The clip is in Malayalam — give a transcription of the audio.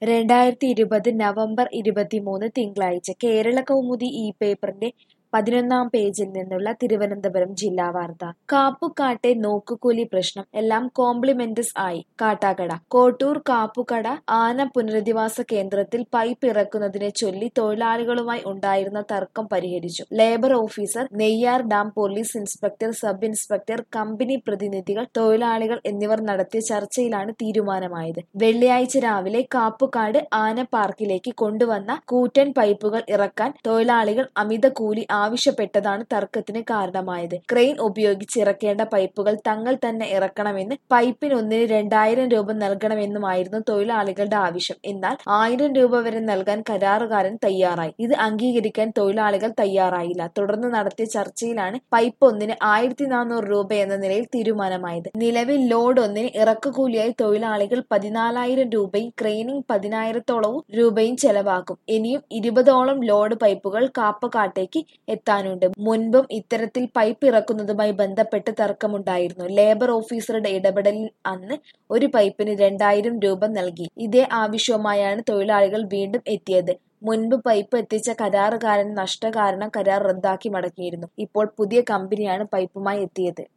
രണ്ടായിരത്തി ഇരുപത് നവംബർ ഇരുപത്തിമൂന്ന് തിങ്കളാഴ്ച കേരള കൗമുദി ഈ പേപ്പറിന്റെ പതിനൊന്നാം പേജിൽ നിന്നുള്ള തിരുവനന്തപുരം ജില്ലാ വാർത്ത കാപ്പുകാട്ടെ നോക്കുകൂലി പ്രശ്നം എല്ലാം കോംപ്ലിമെന്റസ് ആയി കാട്ടാക്കട കോട്ടൂർ കാപ്പുകട ആന പുനരധിവാസ കേന്ദ്രത്തിൽ പൈപ്പ് ഇറക്കുന്നതിനെ ചൊല്ലി തൊഴിലാളികളുമായി ഉണ്ടായിരുന്ന തർക്കം പരിഹരിച്ചു labour officer Neyyar dam police inspector sub inspector company പ്രതിനിധികൾ തൊഴിലാളികൾ എന്നിവർ നടത്തിയ ചർച്ചയിലാണ് തീരുമാനമായത് വെള്ളിയാഴ്ച രാവിലെ കാപ്പുകാട് ആന പാർക്കിലേക്ക് കൊണ്ടുവന്ന കൂറ്റൻ പൈപ്പുകൾ ഇറക്കാൻ തൊഴിലാളികൾ അമിത കൂലി ആവശ്യപ്പെട്ടതാണ് തർക്കത്തിന് കാരണമായത് ക്രെയിൻ ഉപയോഗിച്ച് ഇറക്കേണ്ട പൈപ്പുകൾ തങ്ങൾ തന്നെ ഇറക്കണമെന്ന് പൈപ്പിനൊന്നിന് രണ്ടായിരം രൂപ നൽകണമെന്നുമായിരുന്നു തൊഴിലാളികളുടെ ആവശ്യം എന്നാൽ ആയിരം രൂപ വരെ നൽകാൻ കരാറുകാരൻ തയ്യാറായി ഇത് അംഗീകരിക്കാൻ തൊഴിലാളികൾ തയ്യാറായില്ല തുടർന്ന് നടത്തിയ ചർച്ചയിലാണ് പൈപ്പ് ഒന്നിന് ആയിരത്തി നാനൂറ് രൂപ എന്ന നിലയിൽ തീരുമാനമായത് നിലവിൽ ലോഡ് ഒന്നിന് ഇറക്കുകൂലിയായി തൊഴിലാളികൾ പതിനാലായിരം രൂപയും ക്രെയിനിങ് പതിനായിരത്തോളവും രൂപയും ചെലവാക്കും ഇനിയും ഇരുപതോളം ലോഡ് പൈപ്പുകൾ കാപ്പക്കാട്ടേക്ക് എത്താനുണ്ട് മുൻപും ഇത്തരത്തിൽ പൈപ്പ് ഇറക്കുന്നതുമായി ബന്ധപ്പെട്ട് തർക്കമുണ്ടായിരുന്നു ലേബർ ഓഫീസറുടെ ഇടപെടലിൽ അന്ന് ഒരു പൈപ്പിന് രണ്ടായിരം രൂപ നൽകി ഇതേ ആവശ്യവുമായാണ് തൊഴിലാളികൾ വീണ്ടും എത്തിയത് മുൻപ് പൈപ്പ് എത്തിച്ച കരാറുകാരൻ നഷ്ട കാരണം കരാർ റദ്ദാക്കി മടക്കിയിരുന്നു ഇപ്പോൾ പുതിയ കമ്പനിയാണ് പൈപ്പുമായി എത്തിയത്